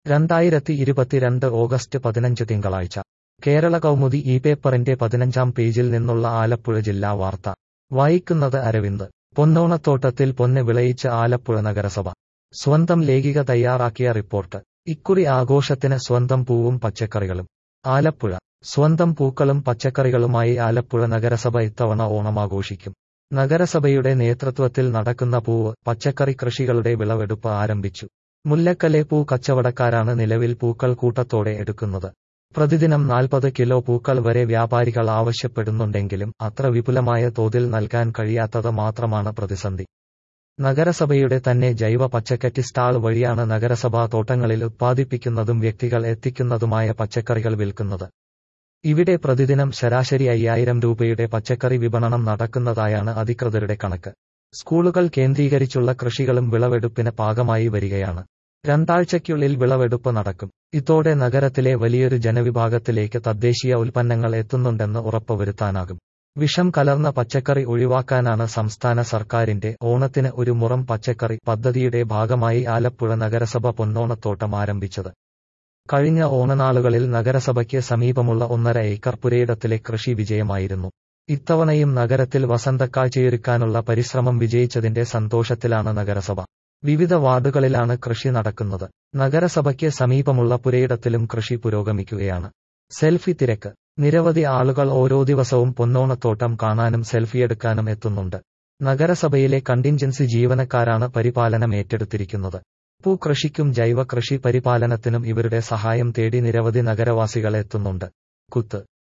രണ്ടായിരത്തി ഇരുപത്തിരണ്ട് ഓഗസ്റ്റ് പതിനഞ്ച് തിങ്കളാഴ്ച കേരള കൗമുദി ഈ പേപ്പറിന്റെ പതിനഞ്ചാം പേജിൽ നിന്നുള്ള ആലപ്പുഴ ജില്ലാ വാർത്ത വായിക്കുന്നത് അരവിന്ദ് പൊന്നോണത്തോട്ടത്തിൽ പൊന്ന് വിളയിച്ച് ആലപ്പുഴ നഗരസഭ സ്വന്തം ലേഖിക തയ്യാറാക്കിയ റിപ്പോർട്ട് ഇക്കുറി ആഘോഷത്തിന് സ്വന്തം പൂവും പച്ചക്കറികളും ആലപ്പുഴ സ്വന്തം പൂക്കളും പച്ചക്കറികളുമായി ആലപ്പുഴ നഗരസഭ ഇത്തവണ ഓണമാഘോഷിക്കും നഗരസഭയുടെ നേതൃത്വത്തിൽ നടക്കുന്ന പൂവ് പച്ചക്കറി കൃഷികളുടെ വിളവെടുപ്പ് ആരംഭിച്ചു മുല്ലക്കലെ പൂ കച്ചവടക്കാരാണ് നിലവിൽ പൂക്കൾ കൂട്ടത്തോടെ എടുക്കുന്നത് പ്രതിദിനം നാൽപ്പത് കിലോ പൂക്കൾ വരെ വ്യാപാരികൾ ആവശ്യപ്പെടുന്നുണ്ടെങ്കിലും അത്ര വിപുലമായ തോതിൽ നൽകാൻ കഴിയാത്തത് മാത്രമാണ് പ്രതിസന്ധി നഗരസഭയുടെ തന്നെ ജൈവ പച്ചക്കറ്റി സ്റ്റാൾ വഴിയാണ് നഗരസഭാ തോട്ടങ്ങളിൽ ഉത്പാദിപ്പിക്കുന്നതും വ്യക്തികൾ എത്തിക്കുന്നതുമായ പച്ചക്കറികൾ വിൽക്കുന്നത് ഇവിടെ പ്രതിദിനം ശരാശരി അയ്യായിരം രൂപയുടെ പച്ചക്കറി വിപണനം നടക്കുന്നതായാണ് അധികൃതരുടെ കണക്ക് സ്കൂളുകൾ കേന്ദ്രീകരിച്ചുള്ള കൃഷികളും വിളവെടുപ്പിന് പാകമായി വരികയാണ് രണ്ടാഴ്ചയ്ക്കുള്ളിൽ വിളവെടുപ്പ് നടക്കും ഇതോടെ നഗരത്തിലെ വലിയൊരു ജനവിഭാഗത്തിലേക്ക് തദ്ദേശീയ ഉൽപ്പന്നങ്ങൾ എത്തുന്നുണ്ടെന്ന് ഉറപ്പുവരുത്താനാകും വിഷം കലർന്ന പച്ചക്കറി ഒഴിവാക്കാനാണ് സംസ്ഥാന സർക്കാരിന്റെ ഓണത്തിന് ഒരു മുറം പച്ചക്കറി പദ്ധതിയുടെ ഭാഗമായി ആലപ്പുഴ നഗരസഭ പൊന്നോണത്തോട്ടം ആരംഭിച്ചത് കഴിഞ്ഞ ഓണനാളുകളിൽ നഗരസഭയ്ക്ക് സമീപമുള്ള ഒന്നര ഏക്കർ പുരയിടത്തിലെ കൃഷി വിജയമായിരുന്നു ഇത്തവണയും നഗരത്തിൽ വസന്തക്കാഴ്ചയൊരുക്കാനുള്ള പരിശ്രമം വിജയിച്ചതിന്റെ സന്തോഷത്തിലാണ് നഗരസഭ വിവിധ വാർഡുകളിലാണ് കൃഷി നടക്കുന്നത് നഗരസഭയ്ക്ക് സമീപമുള്ള പുരയിടത്തിലും കൃഷി പുരോഗമിക്കുകയാണ് സെൽഫി തിരക്ക് നിരവധി ആളുകൾ ഓരോ ദിവസവും പൊന്നോണത്തോട്ടം കാണാനും സെൽഫിയെടുക്കാനും എത്തുന്നുണ്ട് നഗരസഭയിലെ കണ്ടിൻജൻസി ജീവനക്കാരാണ് പരിപാലനം ഏറ്റെടുത്തിരിക്കുന്നത് പൂക്കൃഷിക്കും ജൈവ കൃഷി പരിപാലനത്തിനും ഇവരുടെ സഹായം തേടി നിരവധി നഗരവാസികൾ എത്തുന്നുണ്ട് കുത്ത്